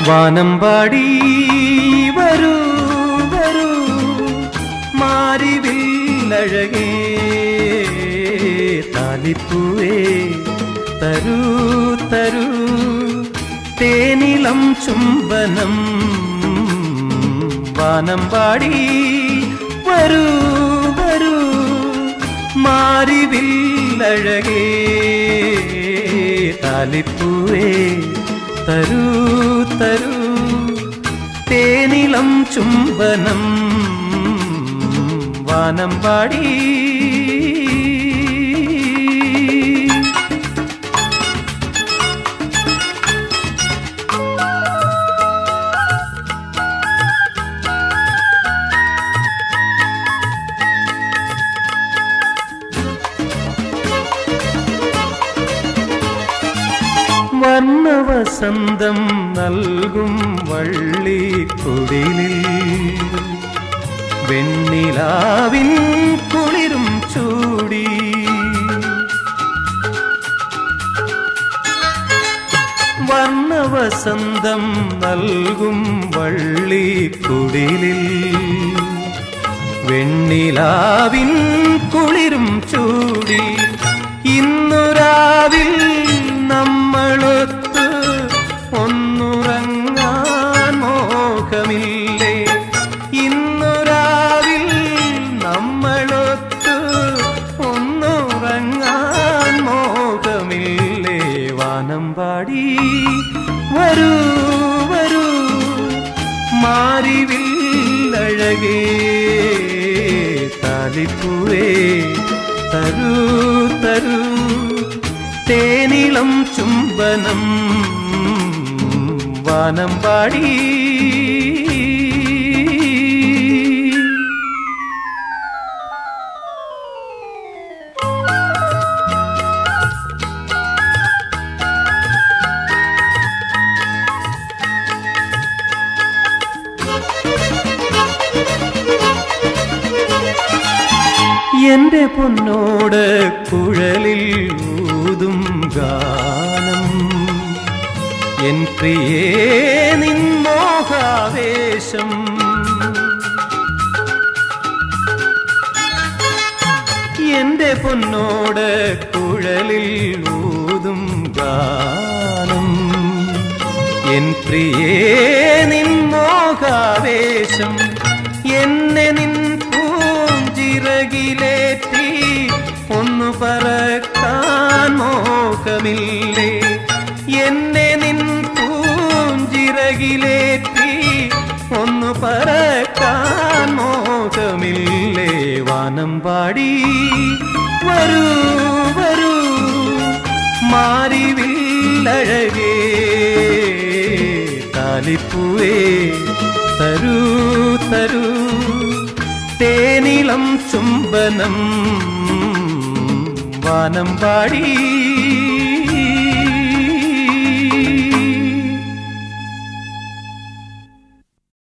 വാനമ്പാടി വരൂ വരൂ മാരിവില്ലഴകേ താലിപ്പൂവേ തരൂ തരൂ തേനിളം ചുംബനം വാനമ്പാടി വരൂ വരൂ മാരിവില്ലഴകേ താലിപ്പൂവേ തരൂ തരൂ തേനിളം ചുംബനം വാനമ്പാടി വർണ്ണവസന്തം നൽകും വള്ളിക്കുടിലിൽ വെണ്ണിലാവിൻ കുളിരും ചൂടി വർണ്ണവസന്തം നൽകും വള്ളിക്കുടിലിൽ വെണ്ണിലാവിൻ കുളിരും ചൂടി ഇന്നു രാവിൽ നമ്മളൊത്ത് ഒന്നുറങ്ങാൻ മോഹമില്ലേ ഇന്നു രാവിൽ നമ്മളൊത്ത് ഒന്നുറങ്ങാൻ മോഹമില്ലേ വാനമ്പാടി വരൂ വരൂ മാറിവില്ലഴകേ താലിപ്പൂവേ തരൂ തരൂ തേനിളം ചുംബനം വാനമ്പാടി എന്റെ പൊന്നോട് കുഴലിൽ ഊതും ഗാനം എൻ പ്രിയേ നിൻമോഹാവേശം എന്റെ പൊന്നോട് കുഴലിൽ ഊതും ഗാനം എൻ പ്രിയേ നിൻമോഹാവേശം എന്നെ നിൻ പൂഞ്ചിറകിലേറ്റി ഒന്നു പറക്കാൻ മോഹമില്ലേ എന്നെ നിൻ പൂഞ്ചിറകിലേറ്റി ഒന്നു പറക്കാൻ മോഹമില്ലേ വാനം പാടി വരൂ വരൂ മാറിവില്ലഴകേ താലിപ്പൂവേ തരൂ തരൂ തേനിളം ചുംബനം വാനം പാടി